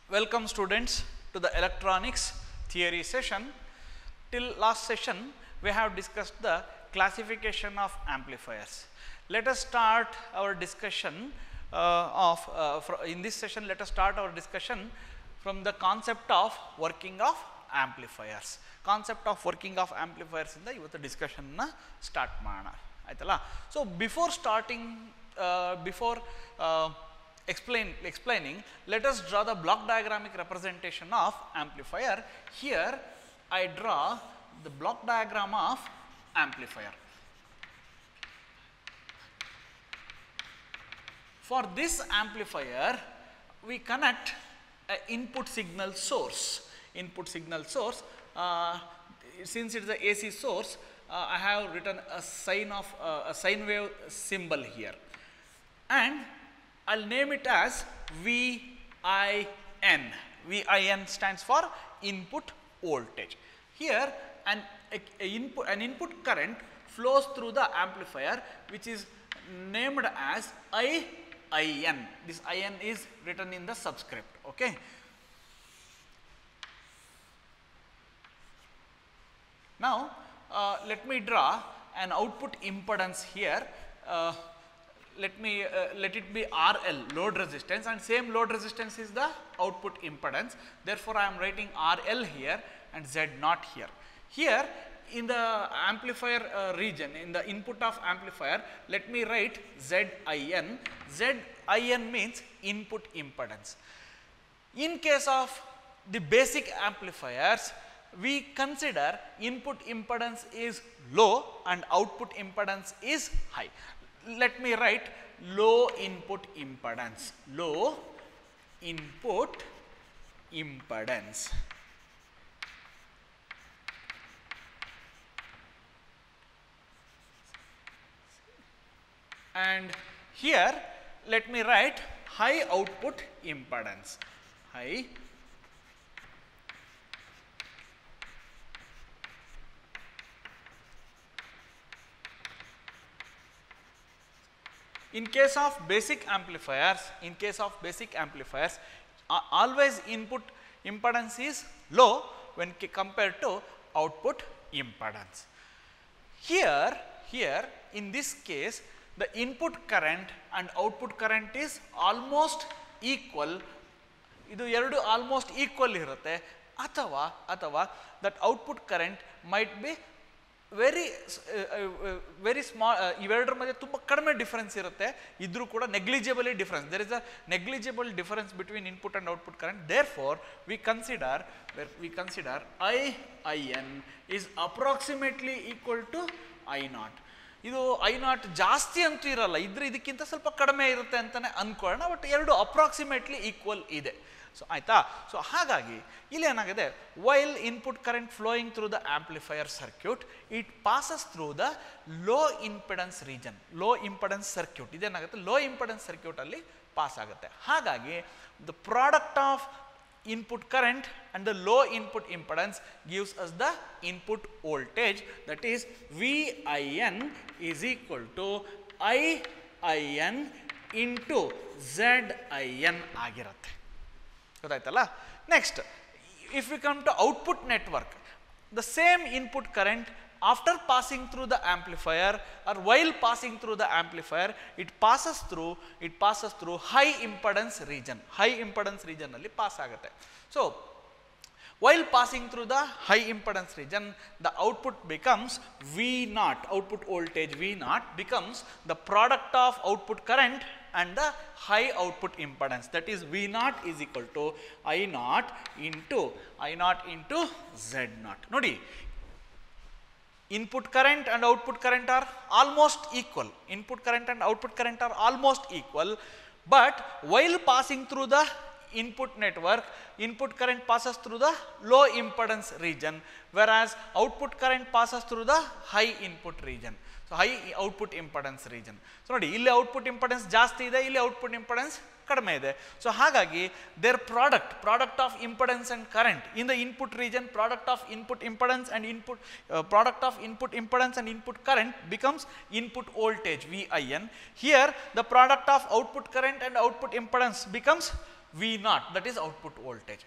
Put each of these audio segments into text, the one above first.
Welcome students to the electronics theory session. Till last session we have discussed the classification of amplifiers. Let us start our discussion uh, of uh, fro- in this session let us start our discussion from the concept of working of amplifiers. Concept of working of amplifiers ಇಂದ ಇವತ್ತು ಡಿಸ್ಕಷನ್ನ start ಮಾಡೋಣ ಆಯ್ತಲ್ಲ so before starting before explain explaining let us draw the block diagrammic representation of amplifier here i draw the block diagram of amplifier for this amplifier we connect a input signal source input signal source uh, since it is a ac source uh, i have written a sign of uh, a sine wave symbol here and I'll name it as VIN. VIN stands for input voltage. Here an a, a input, an input current flows through the amplifier which is named as IIN. This IN is written in the subscript. Okay. Now, uh, let me draw an output impedance here. Uh, let me uh, let it be RL load resistance and same load resistance is the output impedance. Therefore, I am writing RL here and Z not here. Here in the amplifier uh, region in the input of amplifier let me write ZIN. ZIN means input impedance. In case of the basic amplifiers, we consider input impedance is low and output impedance is high. Let me write low input impedance, low input impedance. And here let me write high output impedance, high in case of basic amplifiers in case of basic amplifiers a- always input impedance is low when ca- compared to output impedance here here in this case the input current and output current is almost equal ಇದು ಎರಡು almost equal ಇರುತ್ತೆ ಅಥವಾ ಅಥವಾ that output current might be very very small ಇವೆರಡರ ಮಧ್ಯೆ ತುಂಬ ಕಡಿಮೆ difference ಇರುತ್ತೆ ಇದ್ರೂ ಕೂಡ negligibly difference there is a negligible difference between input and output current therefore we consider we consider I I N is approximately equal to I not ಇದು I not ಜಾಸ್ತಿ ಅಂತೂ ಇರಲ್ಲ ಇದ್ರೆ ಇದಕ್ಕಿಂತ ಸ್ವಲ್ಪ ಕಡಿಮೆ ಇರುತ್ತೆ ಅಂತಲೇ ಅಂದ್ಕೊಳ್ಳೋಣ ಬಟ್ ಎರಡು ಅಪ್ರಾಕ್ಸಿಮೇಟ್ಲಿ ಈಕ್ವಲ್ ಇದೆ ಸೊ ಆಯಿತಾ ಸೊ ಹಾಗಾಗಿ ಇಲ್ಲಿ ಏನಾಗಿದೆ while input current flowing through the amplifier circuit it passes through the low impedance region low impedance circuit ಇದೇನಾಗುತ್ತೆ ಲೋ ಇಂಪಿಡೆನ್ಸ್ ಸರ್ಕ್ಯೂಟಲ್ಲಿ ಪಾಸ್ ಆಗುತ್ತೆ ಹಾಗಾಗಿ the product of input current and the low input impedance gives us the input voltage that is VIN is equal to IIN into ZIN ಆಗಿರುತ್ತೆ ಗೊತ್ತಾಯ್ತಲ್ಲ next if we come to output network the same input current after passing through the amplifier or while passing through the amplifier it passes through it passes through high impedance region high impedance region ಅಲ್ಲಿ pass ಆಗುತ್ತೆ so while passing through the high impedance region the output becomes v naught output voltage v naught becomes the product of output current and the high output impedance that is v naught is equal to i naught into i naught into z naught ನೋಡಿ input current and output current are almost equal input current and output current are almost equal but while passing through the input network input current passes through the low impedance region whereas output current passes through the high input region so high output impedance region so ನೋಡಿ ಇಲ್ಲಿ output impedance ಜಾಸ್ತಿ ಇದೆ ಇಲ್ಲಿ output impedance ಕಡಿಮೆ ಇದೆ so ಹಾಗಾಗಿ there product product of impedance and current in the input region product of input impedance and input product of input impedance and input current becomes input voltage V I N here the product of output current and output impedance becomes V not that is output voltage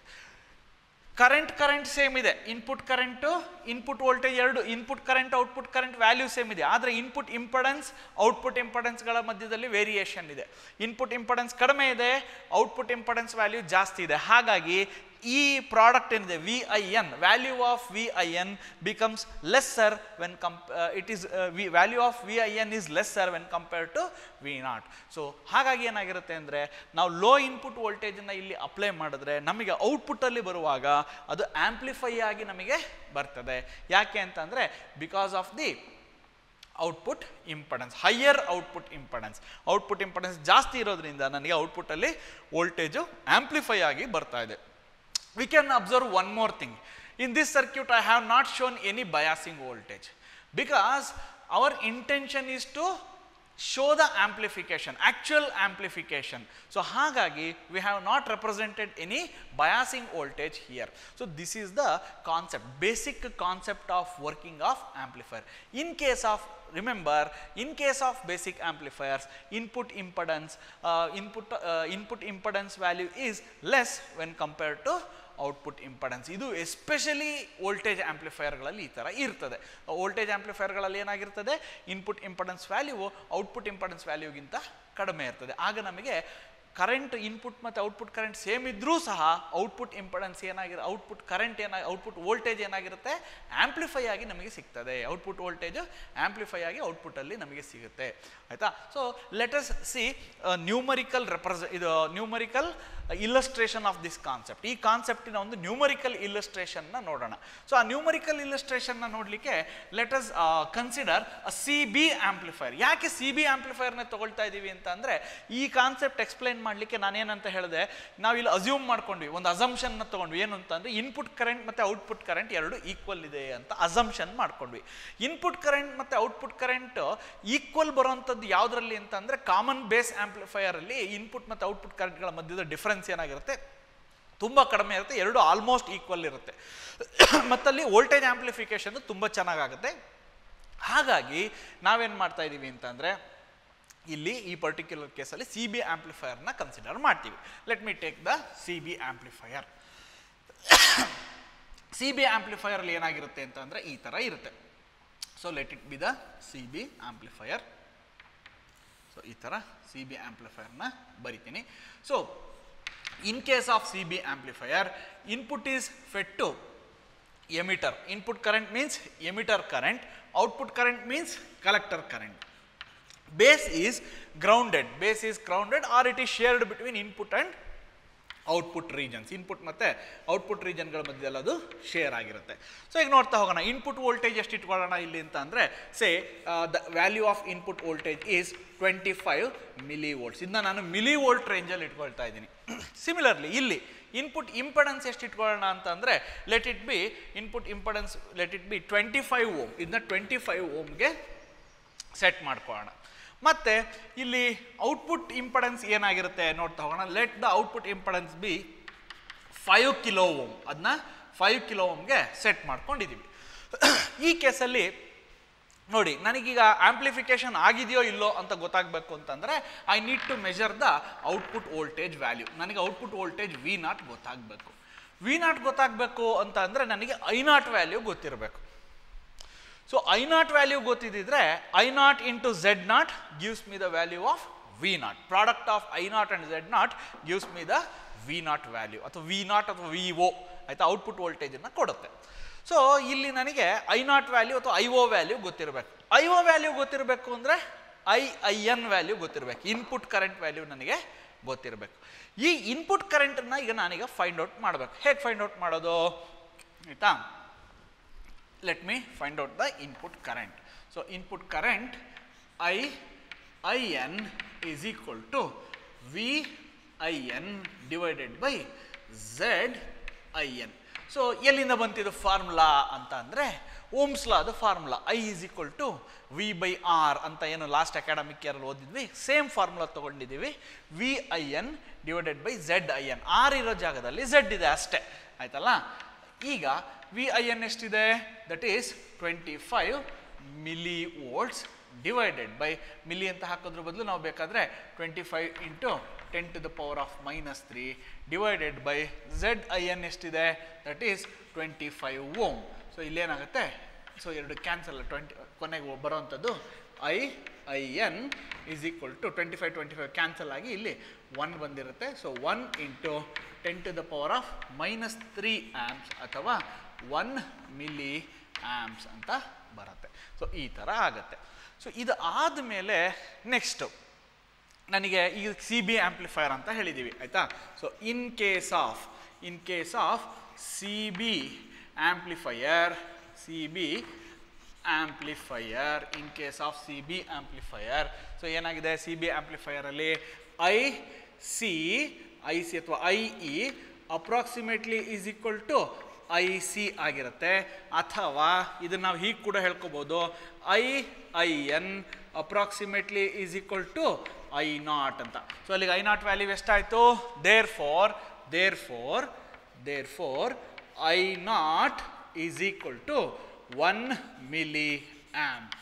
current current same ಇದೆ input current input voltage ಎರಡು input current output current value same ಇದೆ ಆದರೆ input impedance output ಇಂಪಡೆನ್ಸ್ಗಳ ಮಧ್ಯದಲ್ಲಿ variation ಇದೆ input impedance ಕಡಿಮೆ ಇದೆ output impedance value ಜಾಸ್ತಿ ಇದೆ ಹಾಗಾಗಿ ಈ ಪ್ರಾಡಕ್ಟ್ ಏನಿದೆ V I N value of V I N becomes lesser when comp it is V value of V I N is lesser when compare to V not so ಹಾಗಾಗಿ ಏನಾಗಿರುತ್ತೆ ಅಂದರೆ ನಾವು low input ವೋಲ್ಟೇಜನ್ನು ಇಲ್ಲಿ apply ಮಾಡಿದ್ರೆ ನಮಗೆ ಔಟ್ಪುಟ್ಟಲ್ಲಿ ಬರುವಾಗ ಅದು amplify ಆಗಿ ನಮಗೆ ಬರ್ತದೆ ಯಾಕೆ ಅಂತಂದರೆ because of the output impedance higher output impedance output impedance ಜಾಸ್ತಿ ಇರೋದ್ರಿಂದ ನನಗೆ ಔಟ್ಪುಟ್ಟಲ್ಲಿ ವೋಲ್ಟೇಜು ಆಂಪ್ಲಿಫೈ ಆಗಿ ಬರ್ತಾ ಇದೆ we can observe one more thing. In this circuit, I have not shown any biasing voltage because our intention is to show the amplification, actual amplification. So, ಹಾಗಾಗಿ we have not represented any biasing voltage here. So, this is the concept, basic concept of working of amplifier. In case of remember in case of basic amplifiers input impedance uh, input uh, input impedance value is less when compared to output impedance ಇದು especially voltage ಆಂಪ್ಲಿಫೈಯರ್ಗಳಲ್ಲಿ ಈ ಥರ ಇರ್ತದೆ voltage ಆಂಪ್ಲಿಫೈಯರ್ಗಳಲ್ಲಿ ಏನಾಗಿರ್ತದೆ input impedance value output impedance ವ್ಯಾಲ್ಯೂಗಿಂತ ಕಡಿಮೆ ಇರ್ತದೆ ಆಗ ನಮಗೆ ಕರೆಂಟ್ ಇನ್ಪುಟ್ ಮತ್ತು ಔಟ್ಪುಟ್ ಕರೆಂಟ್ ಸೇಮ್ ಇದ್ದರೂ ಸಹ ಔಟ್ಪುಟ್ ಇಂಪಡೆನ್ಸ್ ಏನಾಗಿರ ಔಟ್ಪುಟ್ ಕರೆಂಟ್ ಏನಾಗಿ ಔಟ್ಪುಟ್ ವೋಲ್ಟೇಜ್ ಏನಾಗಿರುತ್ತೆ ಆಂಪ್ಲಿಫೈ ಆಗಿ ನಮಗೆ ಸಿಗ್ತದೆ ಔಟ್ಪುಟ್ ವೋಲ್ಟೇಜು ಆಂಪ್ಲಿಫೈ ಆಗಿ ಔಟ್ಪುಟ್ಟಲ್ಲಿ ನಮಗೆ ಸಿಗುತ್ತೆ ಆಯಿತಾ ಸೊ ಲೆಟಸ್ ಸಿ ನ್ಯೂಮರಿಕಲ್ ರೆಪ್ರೆಸ ಇದು numerical illustration of this concept ಈ ಕಾನ್ಸೆಪ್ಟಿನ ಒಂದು ನ್ಯೂಮರಿಕಲ್ ಇಲ್ಲಸ್ಟ್ರೇಷನ್ನ ನೋಡೋಣ ಸೊ ಆ ನ್ಯೂಮರಿಕಲ್ ಇಲ್ಲಸ್ಟ್ರೇಷನ್ನ ನೋಡಲಿಕ್ಕೆ let's consider C B amplifier ಯಾಕೆ ಸಿ ಬಿ ಆಂಪ್ಲಿಫೈರ್ನ ತಗೊಳ್ತಾ ಇದ್ದೀವಿ ಅಂತ ಅಂದರೆ ಈ ಕಾನ್ಸೆಪ್ಟ್ ಎಕ್ಸ್ಪ್ಲೈನ್ ಮಾಡಲಿಕ್ಕೆ ನಾನೇನಂತ ಹೇಳಿದೆ ನಾವಿಲ್ಲಿ ಅಸ್ಯೂಮ್ ಮಾಡ್ಕೊಂಡ್ವಿ ಒಂದು ಅಸಂಪ್ಷನ್ನ ತೊಗೊಂಡ್ವಿ ಏನು ಅಂತಂದರೆ ಇನ್ಪುಟ್ ಕರೆಂಟ್ ಮತ್ತು ಔಟ್ಪುಟ್ ಕರೆಂಟ್ ಎರಡು ಈಕ್ವಲ್ ಇದೆ ಅಂತ ಅಸಂಪ್ಷನ್ ಮಾಡ್ಕೊಂಡ್ವಿ ಇನ್ಪುಟ್ ಕರೆಂಟ್ ಮತ್ತು ಔಟ್ಪುಟ್ ಕರೆಂಟ್ ಈಕ್ವಲ್ ಬರುವಂಥದ್ದು ಯಾವುದರಲ್ಲಿ ಅಂತಂದರೆ ಕಾಮನ್ ಬೇಸ್ ಆಂಪ್ಲಿಫೈಯರಲ್ಲಿ ಇನ್ಪುಟ್ ಮತ್ತು ಔಟ್ಪುಟ್ ಕರೆಂಟ್ಗಳ ಮಧ್ಯದ ಡಿಫ್ರೆನ್ಸ್ ಏನಾಗಿರುತ್ತೆ ತುಂಬ ಕಡಿಮೆ ಇರುತ್ತೆ ಎರಡು ಆಲ್ಮೋಸ್ಟ್ ಈಕ್ವಲ್ ಇರುತ್ತೆ ಮತ್ತಲ್ಲಿ ವೋಲ್ಟೇಜ್ ಆಂಪ್ಲಿಫಿಕೇಶನ್ ತುಂಬ ಚೆನ್ನಾಗಾಗುತ್ತೆ ಹಾಗಾಗಿ ನಾವೇನು ಮಾಡ್ತಾ ಇದ್ದೀವಿ ಅಂತಂದರೆ ಇಲ್ಲಿ ಈ ಪರ್ಟಿಕ್ಯುಲರ್ ಕೇಸಲ್ಲಿ ಸಿ ಬಿ ಆಂಪ್ಲಿಫೈಯರ್ನ ಕನ್ಸಿಡರ್ ಮಾಡ್ತೀವಿ let me take the C B amplifier C B ಆಂಪ್ಲಿಫೈಯರಲ್ಲಿ ಏನಾಗಿರುತ್ತೆ ಅಂತಂದರೆ ಈ ಥರ ಇರುತ್ತೆ so let it be the C B amplifier so ಈ ಥರ ಸಿ ಬಿ ಆಂಪ್ಲಿಫೈಯರ್ನ ಬರಿತೀನಿ so in case of C B amplifier input is fed to emitter input current means emitter current output current means collector current base is grounded base is grounded or it is shared between input and output regions input ಮತ್ತು output ರೀಜನ್ಗಳ ಮಧ್ಯದಲ್ಲಿ ಅದು share ಆಗಿರುತ್ತೆ so ಈಗ ನೋಡ್ತಾ ಹೋಗೋಣ input voltage ಎಷ್ಟು ಇಟ್ಕೊಳ್ಳೋಣ ಇಲ್ಲಿ ಅಂತ ಅಂದರೆ say the value of input voltage is twenty five millivolts ಇದನ್ನ ನಾನು ಮಿಲಿ ವೋಲ್ಟ್ ರೇಂಜಲ್ಲಿ ಇಟ್ಕೊಳ್ತಾ ಇದ್ದೀನಿ ಸಿಮಿಲರ್ಲಿ ಇಲ್ಲಿ ಇನ್ಪುಟ್ ಇಂಪಡೆನ್ಸ್ ಎಷ್ಟು ಇಟ್ಕೊಳ್ಳೋಣ ಅಂತಂದರೆ let it be input impedance let it be twenty five ohm ಇದನ್ನ ಟ್ವೆಂಟಿ ಫೈವ್ ಓಮ್ಗೆ ಸೆಟ್ ಮಾಡ್ಕೊಳ್ಳೋಣ ಮತ್ತು ಇಲ್ಲಿ ಔಟ್ಪುಟ್ ಇಂಪಡೆನ್ಸ್ ಏನಾಗಿರುತ್ತೆ ನೋಡ್ತಾ ಹೋಗೋಣ let the output impedance be five kilo ohm ಅದನ್ನ ಫೈವ್ ಕಿಲೋ ಓಮ್ಗೆ ಸೆಟ್ ಮಾಡ್ಕೊಂಡಿದ್ದೀವಿ ಈ ಕೇಸಲ್ಲಿ ನೋಡಿ ನನಗೀಗ ಆಂಪ್ಲಿಫಿಕೇಶನ್ ಆಗಿದೆಯೋ ಇಲ್ಲೋ ಅಂತ ಗೊತ್ತಾಗಬೇಕು ಅಂತಂದರೆ I need to measure the output voltage value ನನಗೆ ಔಟ್ಪುಟ್ ವೋಲ್ಟೇಜ್ ವಿ ನಾಟ್ ಗೊತ್ತಾಗಬೇಕು ವಿ ನಾಟ್ ಗೊತ್ತಾಗಬೇಕು ಅಂತ ಅಂದರೆ ನನಗೆ ಐ ನಾಟ್ ವ್ಯಾಲ್ಯೂ ಗೊತ್ತಿರಬೇಕು ಸೊ ಐ ನಾಟ್ ವ್ಯಾಲ್ಯೂ ಗೊತ್ತಿದ್ದಿದ್ರೆ I naught into Z naught gives me the value of V naught product of I naught and Z naught gives me the V naught value ಅಥವಾ V naught ಅಥವಾ V O ಆಯಿತಾ output ವೋಲ್ಟೇಜನ್ನು ಕೊಡುತ್ತೆ so ಇಲ್ಲಿ ನನಗೆ I naught value ಅಥವಾ I O value ಗೊತ್ತಿರಬೇಕು I O value ಗೊತ್ತಿರಬೇಕು ಅಂದರೆ ಐ ಐ ಎನ್ ವ್ಯಾಲ್ಯೂ ಗೊತ್ತಿರಬೇಕು ಇನ್ಪುಟ್ ಕರೆಂಟ್ ವ್ಯಾಲ್ಯೂ ನನಗೆ ಗೊತ್ತಿರಬೇಕು ಈ ಇನ್ಪುಟ್ ಕರೆಂಟನ್ನು ಈಗ ನಾನೀಗ ಫೈಂಡ್ ಔಟ್ ಮಾಡಬೇಕು ಹೇಗೆ ಫೈಂಡ್ ಔಟ್ ಮಾಡೋದು ಆಯಿತಾ let me find out the input current. So, input current I IN is equal to V IN divided by Z IN. So ಎಲ್ಲಿಂದ ಬಂತಿದ್ದು ಫಾರ್ಮುಲಾ ಅಂತ ಅಂದರೆ ಓಮ್ಸ್ ಲಾದ formula I is equal to V by R ಅಂತ ಏನು last academic ಇಯರಲ್ಲಿ ಓದಿದ್ವಿ same formula ತೊಗೊಂಡಿದ್ದೀವಿ V I N divided by Z I N R ಇರೋ ಜಾಗದಲ್ಲಿ ಝೆಡ್ ಇದೆ ಅಷ್ಟೇ ಆಯ್ತಲ್ಲ ಈಗ ವಿ ಐ ಎನ್ ಎಷ್ಟಿದೆ that is twenty five millivolts divided by milli ಅಂತ ಹಾಕೋದ್ರ ಬದಲು ನಾವು ಬೇಕಾದರೆ twenty five into ten to the power of minus three divided by Z I N ಎಷ್ಟಿದೆ that is twenty five ohm so ಇಲ್ಲೇನಾಗುತ್ತೆ so ಎರಡು cancel twenty ಕೊನೆಗೆ ಬರೋವಂಥದ್ದು I I N is equal to twenty five twenty five cancel ಆಗಿ ಇಲ್ಲಿ one ಬಂದಿರುತ್ತೆ so one into ten to the power of minus three amps ಅಥವಾ one milliamps ಅಂತ ಬರುತ್ತೆ ಸೊ ಈ ಥರ ಆಗುತ್ತೆ ಸೊ ಇದು ಆದಮೇಲೆ ನೆಕ್ಸ್ಟು ನನಗೆ ಈಗ ಸಿ ಬಿ ಆ್ಯಂಪ್ಲಿಫೈಯರ್ ಅಂತ ಹೇಳಿದ್ದೀವಿ ಆಯಿತಾ so in case of in case of C B amplifier C B amplifier in case of C B amplifier so ಏನಾಗಿದೆ ಸಿ ಬಿ ಆ್ಯಂಪ್ಲಿಫೈಯರಲ್ಲಿ ಐ ಸಿ ಐ ಸಿ ಅಥವಾ I E approximately is equal to I C ಆಗಿರುತ್ತೆ ಅಥವಾ ಇದನ್ನು ನಾವು ಹೀಗೆ ಕೂಡ ಹೇಳ್ಕೊಬೋದು I I N approximately is equal to I naught ಅಂತ ಸೊ ಅಲ್ಲಿಗೆ ಐ ನಾಟ್ ವ್ಯಾಲ್ಯೂ ಎಷ್ಟಾಯಿತು therefore therefore there four I naught is equal to one milliamp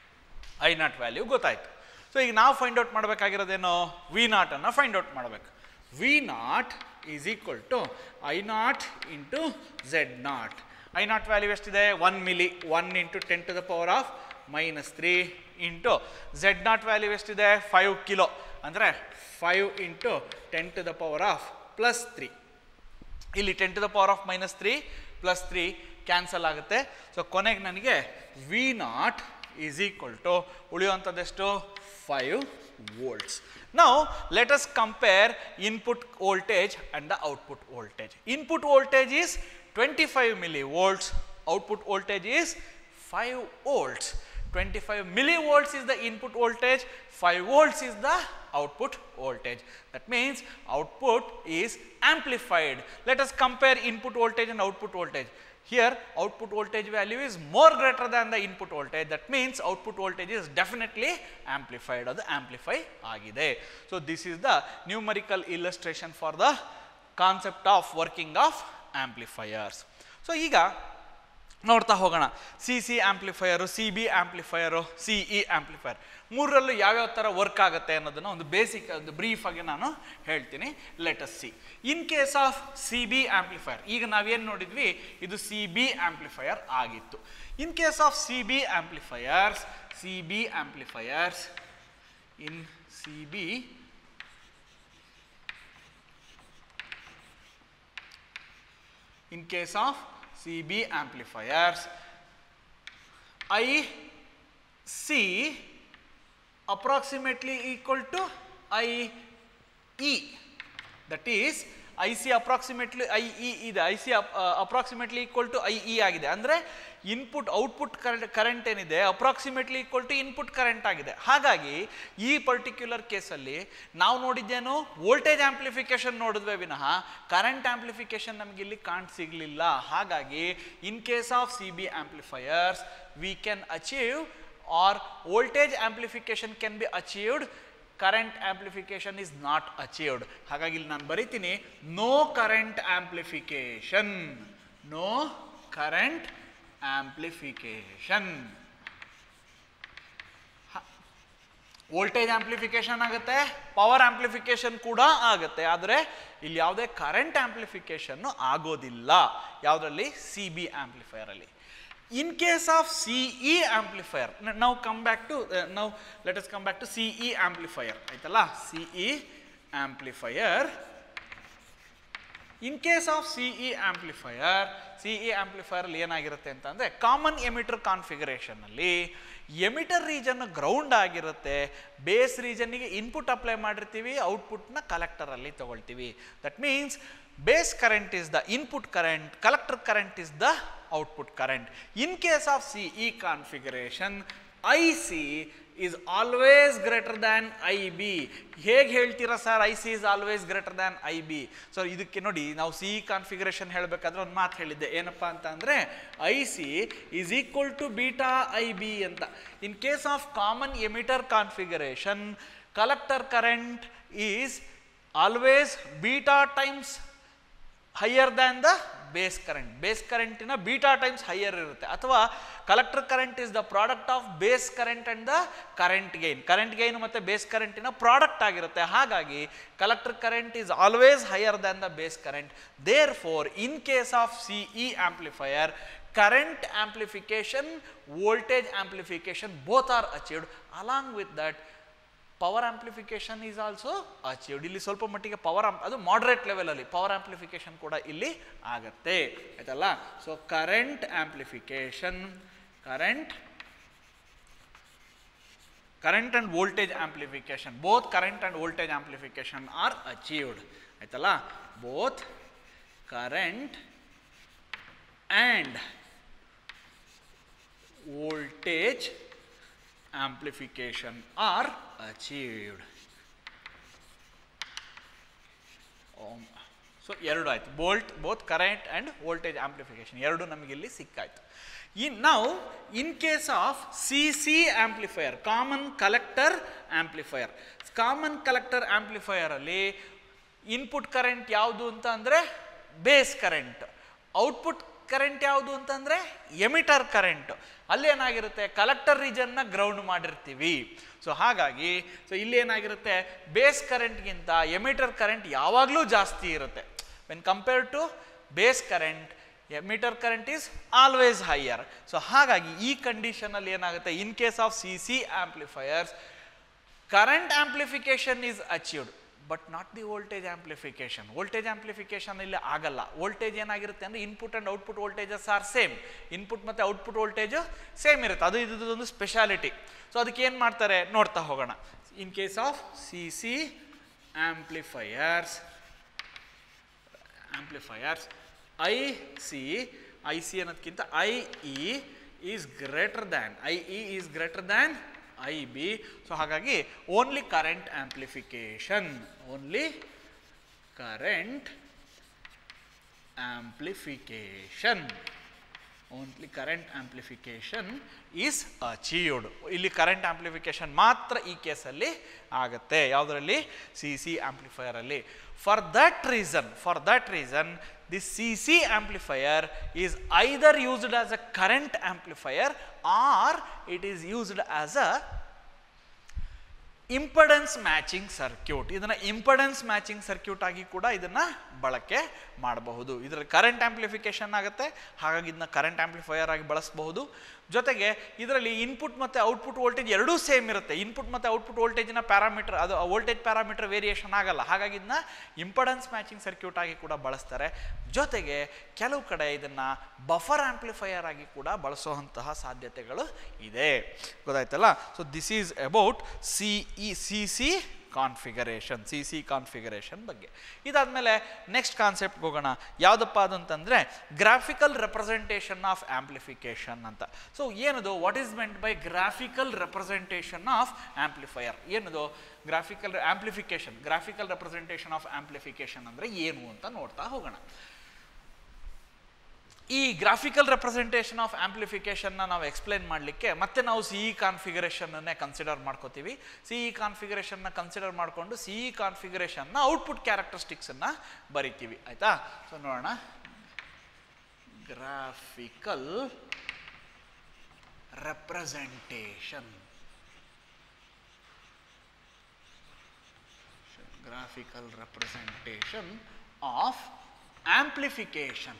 I naught value ಗೊತ್ತಾಯ್ತು ಸೊ ಈಗ ನಾವು find out ಮಾಡಬೇಕಾಗಿರೋದೇನು V ನಾಟನ್ನು find out ಮಾಡಬೇಕು V naught is equal to I naught into Z naught I naught value ಎಷ್ಟಿದೆ one milli one into ten to the power of minus three into Z naught value ಎಷ್ಟಿದೆ five kilo ಅಂದರೆ five into ten to the power of plus three ಇಲ್ಲಿ ten to the power of minus three plus three cancel ಆಗುತ್ತೆ so ಕೊನೆಗೆ ನನಗೆ V naught is equal to ಉಳಿಯುವಂಥದ್ದೆಷ್ಟು five volts ನಾವು let us compare input voltage and the output voltage input voltage is twenty five millivolts output voltage is five volts 25 millivolts is the input voltage, 5 volts is the output voltage. That means output is amplified. Let us compare input voltage and output voltage. Here output voltage value is more greater than the input voltage. That means output voltage is definitely amplified or the amplify agide. So this is the numerical illustration for the concept of working of amplifiers. So ಈಗ ನೋಡ್ತಾ ಹೋಗೋಣ C C amplifier C B amplifier C E amplifier ಮೂರರಲ್ಲೂ ಯಾವ್ಯಾವ ಥರ work ಆಗುತ್ತೆ ಅನ್ನೋದನ್ನು ಒಂದು basic ಒಂದು ಬ್ರೀಫಾಗಿ ನಾನು ಹೇಳ್ತೀನಿ let us see in case of C B amplifier ಈಗ ನಾವೇನು ನೋಡಿದ್ವಿ ಇದು ಸಿ ಬಿ ಆ್ಯಂಪ್ಲಿಫೈಯರ್ ಆಗಿತ್ತು in case of C B amplifiers C B amplifiers in C B in case of CB amplifiers, I C approximately equal to I E. That is I C approximately I E ಇದೆ I C approximately equal to I E ಆಗಿದೆ ಅಂದರೆ input output current current ಏನಿದೆ approximately equal to input current ಆಗಿದೆ ಹಾಗಾಗಿ ಈ particular ಕೇಸಲ್ಲಿ ನಾವು ನೋಡಿದ್ದೇನು voltage amplification ನೋಡಿದ್ವಿ ವಿನಃ ಕರೆಂಟ್ ಆಂಪ್ಲಿಫಿಕೇಶನ್ ನಮಗೆ ಇಲ್ಲಿ ಕಾಣ್ ಸಿಗಲಿಲ್ಲ ಹಾಗಾಗಿ in case of C B amplifiers we can achieve are voltage amplification can be achieved current amplification is not achieved ಹಾಗಾಗಿ ಇಲ್ಲಿ ನಾನು ಬರಿತೀನಿ no current amplification no current amplification voltage amplification ಆಗುತ್ತೆ ಪವರ್ ಆಂಪ್ಲಿಫಿಕೇಶನ್ ಕೂಡ ಆಗುತ್ತೆ ಆದರೆ ಇಲ್ಲಿ ಯಾವುದೇ ಕರೆಂಟ್ ಆಂಪ್ಲಿಫಿಕೇಶನ್ ಆಗೋದಿಲ್ಲ ಯಾವುದರಲ್ಲಿ ಸಿ ಬಿ ಆಂಪ್ಲಿಫೈಯರಲ್ಲಿ in case of CE amplifier n- now come back to uh, now let us come back to CE amplifier ಆಯ್ತಲ್ಲ CE amplifier in case of C E amplifier C E amplifier ಏನಾಗಿರುತ್ತೆ ಅಂತಂದರೆ common emitter ಕಾನ್ಫಿಗರೇಷನಲ್ಲಿ emitter region ground ಆಗಿರುತ್ತೆ base ರೀಜನ್ನಿಗೆ input apply ಮಾಡಿರ್ತೀವಿ ಔಟ್ಪುಟ್ನ ಕಲೆಕ್ಟರಲ್ಲಿ ತಗೊಳ್ತೀವಿ that means base current is the input current collector current is the output current in case of C E configuration I C is always greater than I B ಹೇಗೆ ಹೇಳ್ತೀರಾ sir I C is always greater than I B so ಇದಕ್ಕೆ ನೋಡಿ ನಾವು C configuration ಹೇಳಬೇಕಾದ್ರೆ ಒಂದು ಮಾತು ಹೇಳಿದ್ದೆ ಏನಪ್ಪ ಅಂತ ಅಂದರೆ I C is equal to beta I B ಅಂತ in case of common emitter configuration collector current is always beta times higher than the base current base ಕರೆಂಟಿನ ಬೀಟಾ ಟೈಮ್ಸ್ ಹೈಯರ್ ಇರುತ್ತೆ ಅಥವಾ collector current is the product of base current and the current gain current gain ಮತ್ತು base ಕರೆಂಟಿನ product ಆಗಿರುತ್ತೆ ಹಾಗಾಗಿ collector current is always higher than the base current therefore in case of C E amplifier current amplification voltage amplification both are achieved along with that power amplification is also achieved ಇಲ್ಲಿ ಸ್ವಲ್ಪ ಮಟ್ಟಿಗೆ power ಅದು moderate ಲೆವೆಲಲ್ಲಿ power amplification ಕೂಡ ಇಲ್ಲಿ ಆಗತ್ತೆ ಆಯ್ತಲ್ಲ so current amplification current current and voltage amplification both current and voltage amplification are achieved ಆಯ್ತಲ್ಲ both current and voltage amplification are achieved. So ಎರಡು ಆಯ್ತು bolt both current and voltage amplification ಎರಡು ನಮಗೆ ಇಲ್ಲಿ ಸಿಕ್ಕಾಯ್ತು ಇನ್ ನಾವು in case of C C amplifier common collector amplifier common collector ಆಂಪ್ಲಿಫೈಯರಲ್ಲಿ input current ಯಾವುದು ಅಂತ ಅಂದರೆ ಬೇಸ್ ಕರೆಂಟ್ ಔಟ್ಪುಟ್ ಕರೆಂಟ್ ಯಾವುದು ಅಂತಂದರೆ ಎಮಿಟರ್ ಕರೆಂಟ್ ಅಲ್ಲಿ ಏನಾಗಿರುತ್ತೆ ಕಲೆಕ್ಟರ್ ರೀಜನ್ನ ಗ್ರೌಂಡ್ ಮಾಡಿರ್ತೀವಿ ಸೊ ಹಾಗಾಗಿ ಸೊ ಇಲ್ಲಿ ಏನಾಗಿರುತ್ತೆ ಬೇಸ್ ಕರೆಂಟ್ಗಿಂತ ಎಮಿಟರ್ ಕರೆಂಟ್ ಯಾವಾಗಲೂ ಜಾಸ್ತಿ ಇರುತ್ತೆ when compare to base current emitter current is always higher so ಹಾಗಾಗಿ ಈ ಕಂಡೀಷನಲ್ಲಿ ಏನಾಗುತ್ತೆ in case of C C amplifiers current amplification is achieved but not the voltage amplification voltage amplification ಇಲ್ಲಿ ಆಗಲ್ಲ ವೋಲ್ಟೇಜ್ ಏನಾಗಿರುತ್ತೆ ಅಂದರೆ input and output voltages are same input ಮತ್ತು output voltage same ಇರುತ್ತೆ ಅದು ಇದೊಂದು ಸ್ಪೆಷಾಲಿಟಿ ಸೊ ಅದಕ್ಕೆ ಏನು ಮಾಡ್ತಾರೆ ನೋಡ್ತಾ ಹೋಗೋಣ in case of C C amplifiers amplifiers I C I C ಅನ್ನೋದಕ್ಕಿಂತ I E is greater than I E is greater than I B so ಹಾಗಾಗಿ only current amplification only current amplification only current amplification is achieved ಇಲ್ಲಿ current amplification ಮಾತ್ರ ಈ ಕೇಸಲ್ಲಿ ಆಗುತ್ತೆ ಯಾವುದರಲ್ಲಿ C C ಆಂಪ್ಲಿಫೈಯರಲ್ಲಿ for that reason for that reason this CC amplifier is either used as a current amplifier or it is used as a impedance matching circuit ಇದನ್ನು impedance matching circuit ಆಗಿ ಕೂಡ ಇದನ್ನು ಬಳಕೆ ಮಾಡಬಹುದು ಇದರಲ್ಲಿ ಕರೆಂಟ್ ಆಂಪ್ಲಿಫಿಕೇಶನ್ ಆಗುತ್ತೆ ಹಾಗಾಗಿ ಇದನ್ನ ಕರೆಂಟ್ ಆಂಪ್ಲಿಫೈಯರ್ ಆಗಿ ಬಳಸಬಹುದು ಜೊತೆಗೆ ಇದರಲ್ಲಿ ಇನ್ಪುಟ್ ಮತ್ತು ಔಟ್ಪುಟ್ ವೋಲ್ಟೇಜ್ ಎರಡೂ ಸೇಮ್ ಇರುತ್ತೆ ಇನ್ಪುಟ್ ಮತ್ತು ಔಟ್ಪುಟ್ ವೋಲ್ಟೇಜಿನ ಪ್ಯಾರಾಮೀಟರ್ ಅದು ವೋಲ್ಟೇಜ್ ಪ್ಯಾರಾಮೀಟರ್ ವೇರಿಯೇಷನ್ ಆಗಲ್ಲ ಹಾಗಾಗಿ ಇದನ್ನ ಇಂಪಡೆನ್ಸ್ ಮ್ಯಾಚಿಂಗ್ ಸರ್ಕ್ಯೂಟ್ ಆಗಿ ಕೂಡ ಬಳಸ್ತಾರೆ ಜೊತೆಗೆ ಕೆಲವು ಕಡೆ ಇದನ್ನು ಬಫರ್ ಆಂಪ್ಲಿಫೈಯರ್ ಆಗಿ ಕೂಡ ಬಳಸುವಂತಹ ಸಾಧ್ಯತೆಗಳು ಇದೆ ಗೊತ್ತಾಯ್ತಲ್ಲ so this is about C E C C configuration C C configuration ಬಗ್ಗೆ ಇದಾದಮೇಲೆ ನೆಕ್ಸ್ಟ್ ಕಾನ್ಸೆಪ್ಟ್ಗೆ ಹೋಗೋಣ ಯಾವುದಪ್ಪ ಅದಂತಂದರೆ ಗ್ರಾಫಿಕಲ್ ರೆಪ್ರೆಸೆಂಟೇಷನ್ ಆಫ್ ಆಂಪ್ಲಿಫಿಕೇಷನ್ ಅಂತ ಸೊ ಏನದು what is meant by graphical representation of amplifier ಏನದು graphical amplification graphical representation of amplification ಅಂದರೆ ಏನು ಅಂತ ನೋಡ್ತಾ ಹೋಗೋಣ ಈ ಗ್ರಾಫಿಕಲ್ ರೆಪ್ರೆಸೆಂಟೇಷನ್ ಆಫ್ ಆಂಪ್ಲಿಫಿಕೇಷನ್ನ ನಾವು ಎಕ್ಸ್ಪ್ಲೇನ್ ಮಾಡಲಿಕ್ಕೆ ಮತ್ತೆ ನಾವು ಸಿ ಇ ಕಾನ್ಫಿಗರೇಷನ್ನೇ ಕನ್ಸಿಡರ್ ಮಾಡ್ಕೋತೀವಿ ಸಿ ಇ ಕಾನ್ಫಿಗರೇಷನ್ನ ಕನ್ಸಿಡರ್ ಮಾಡಿಕೊಂಡು ಸಿ ಇ ಕಾನ್ಫಿಗರೇಷನ್ನ ಔಟ್ಪುಟ್ ಕ್ಯಾರೆಕ್ಟರಿಸ್ಟಿಕ್ಸನ್ನು ಬರಿತೀವಿ ಆಯಿತಾ ಸೊ ನೋಡೋಣ graphical representation graphical representation of amplification.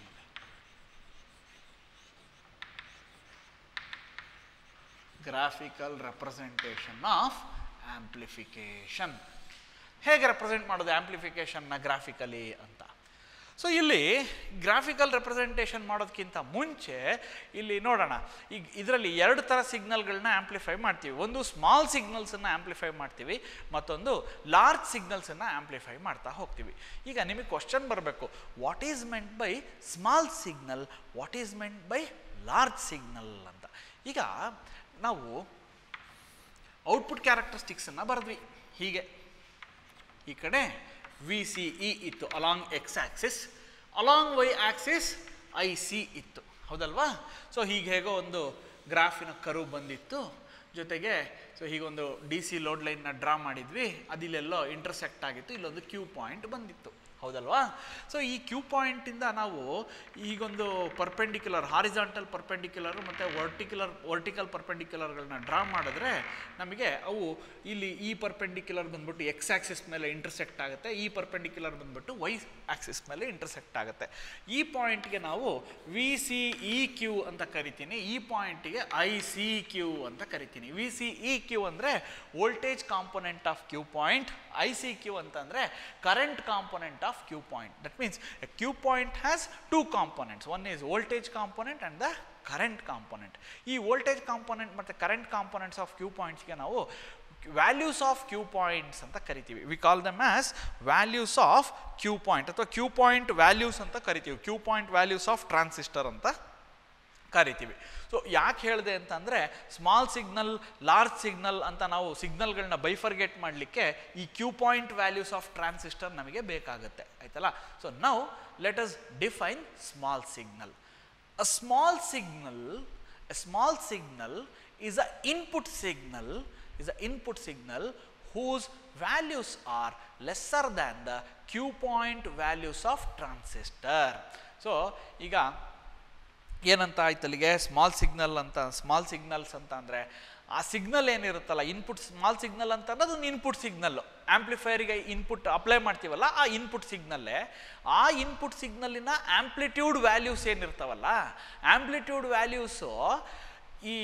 Graphical representation of amplification. ಹೇಗೆ ರೆಪ್ರೆಸೆಂಟ್ ಮಾಡೋದು ಆಂಪ್ಲಿಫಿಕೇಶನ್ನ ಗ್ರಾಫಿಕಲಿ ಅಂತ ಸೊ ಇಲ್ಲಿ ಗ್ರಾಫಿಕಲ್ ರೆಪ್ರೆಸೆಂಟೇಷನ್ ಮಾಡೋದಕ್ಕಿಂತ ಮುಂಚೆ ಇಲ್ಲಿ ನೋಡೋಣ ಈಗ ಇದರಲ್ಲಿ ಎರಡು ಥರ ಸಿಗ್ನಲ್ಗಳನ್ನ ಆಂಪ್ಲಿಫೈ ಮಾಡ್ತೀವಿ ಒಂದು ಸ್ಮಾಲ್ ಸಿಗ್ನಲ್ಸನ್ನು ಆಂಪ್ಲಿಫೈ ಮಾಡ್ತೀವಿ ಮತ್ತೊಂದು ಲಾರ್ಜ್ ಸಿಗ್ನಲ್ಸನ್ನು ಆಂಪ್ಲಿಫೈ ಮಾಡ್ತಾ ಹೋಗ್ತೀವಿ ಈಗ ನಿಮಗೆ ಕ್ವಶನ್ ಬರಬೇಕು what is meant by small signal what is meant by large signal ಅಂತ ಈಗ ನಾವು ಔಟ್ಪುಟ್ ಕ್ಯಾರೆಕ್ಟರಿಸ್ಟಿಕ್ಸನ್ನು ಬರೆದ್ವಿ ಹೀಗೆ ಈ ಕಡೆ ವಿ ಸಿ ಇ ಇತ್ತು along X axis along Y axis I C ಇತ್ತು ಹೌದಲ್ವಾ ಸೊ ಹೀಗೆ ಹೇಗೋ ಒಂದು ಗ್ರಾಫಿನ ಕರು ಬಂದಿತ್ತು ಜೊತೆಗೆ ಸೊ ಹೀಗೊಂದು ಡಿ ಸಿ ಲೋಡ್ ಲೈನ್ನ ಡ್ರಾ ಮಾಡಿದ್ವಿ ಅದಿಲ್ಲೆಲ್ಲೋ ಇಂಟರ್ಸೆಕ್ಟ್ ಆಗಿತ್ತು ಇಲ್ಲೊಂದು ಕ್ಯೂ ಪಾಯಿಂಟ್ ಬಂದಿತ್ತು ಹೌದಲ್ವಾ ಸೊ ಈ ಕ್ಯೂ ಪಾಯಿಂಟಿಂದ ನಾವು ಈಗೊಂದು ಪರ್ಪೆಂಡಿಕ್ಯುಲರ್ ಹಾರಿಜಾಂಟಲ್ ಪರ್ಪೆಂಡಿಕ್ಯುಲರ್ ಮತ್ತು ವರ್ಟಿಕ್ಯುಲರ್ ವರ್ಟಿಕಲ್ ಪರ್ಪೆಂಡಿಕ್ಯುಲರ್ಗಳನ್ನ ಡ್ರಾ ಮಾಡಿದ್ರೆ ನಮಗೆ ಅವು ಇಲ್ಲಿ ಈ ಪರ್ಪೆಂಡಿಕ್ಯುಲರ್ ಬಂದ್ಬಿಟ್ಟು ಎಕ್ಸ್ ಆಕ್ಸಿಸ್ ಮೇಲೆ ಇಂಟರ್ಸೆಕ್ಟ್ ಆಗುತ್ತೆ ಈ ಪರ್ಪೆಂಡಿಕ್ಯುಲರ್ ಬಂದ್ಬಿಟ್ಟು ವೈ ಆಕ್ಸಿಸ್ ಮೇಲೆ ಇಂಟರ್ಸೆಕ್ಟ್ ಆಗುತ್ತೆ ಈ ಪಾಯಿಂಟ್ಗೆ ನಾವು ವಿ ಸಿ ಇ ಕ್ಯೂ ಅಂತ ಕರಿತೀನಿ ಈ ಪಾಯಿಂಟಿಗೆ ಐ ಸಿ ಕ್ಯೂ ಅಂತ ಕರಿತೀನಿ ವಿ ಸಿ ಇ ಕ್ಯೂ ಅಂದರೆ voltage component of Q point I C Q ಅಂತಂದರೆ current component of Q point that means a Q point has two components one is voltage component and the current component ಈ voltage component ಮತ್ತು current components of Q ಪಾಯಿಂಟ್ಸ್ಗೆ ನಾವು values of Q points ಅಂತ ಕರಿತೀವಿ we call them as values of Q point ಅಥವಾ Q point values ಅಂತ ಕರಿತೀವಿ Q point values of transistor ಅಂತ ಕರಿತೀವಿ ಸೊ ಯಾಕೆ ಹೇಳಿದೆ ಅಂತಂದರೆ ಸ್ಮಾಲ್ ಸಿಗ್ನಲ್ ಲಾರ್ಜ್ ಸಿಗ್ನಲ್ ಅಂತ ನಾವು ಸಿಗ್ನಲ್ಗಳನ್ನ ಬೈಫರ್ಗೇಟ್ ಮಾಡಲಿಕ್ಕೆ ಈ Q point values of transistor ನಮಗೆ ಬೇಕಾಗುತ್ತೆ ಆಯ್ತಲ್ಲ so now let us define small signal a small signal a small signal is a input signal is a input signal whose values are lesser than the Q point values of transistor. So ಈಗ ಏನಂತ ಆಯ್ತು ಅಲ್ಲಿಗೆ small signal ಅಂತ small signals ಅಂತ ಅಂದರೆ ಆ signal ಏನಿರುತ್ತಲ್ಲ input small signal ಅಂತ ಅನ್ನೋದು ಒಂದು ಇನ್ಪುಟ್ ಸಿಗ್ನಲ್ಲು ಆ್ಯಂಪ್ಲಿಫೈರಿಗೆ ಇನ್ಪುಟ್ ಅಪ್ಲೈ ಮಾಡ್ತೀವಲ್ಲ ಆ ಇನ್ಪುಟ್ ಸಿಗ್ನಲ್ಲೇ ಆ ಇನ್ಪುಟ್ ಸಿಗ್ನಲ್ಲಿನ ಆ್ಯಂಪ್ಲಿಟ್ಯೂಡ್ ವ್ಯಾಲ್ಯೂಸ್ ಏನಿರ್ತಾವಲ್ಲ ಆ್ಯಂಪ್ಲಿಟ್ಯೂಡ್ ವ್ಯಾಲ್ಯೂಸು ಈ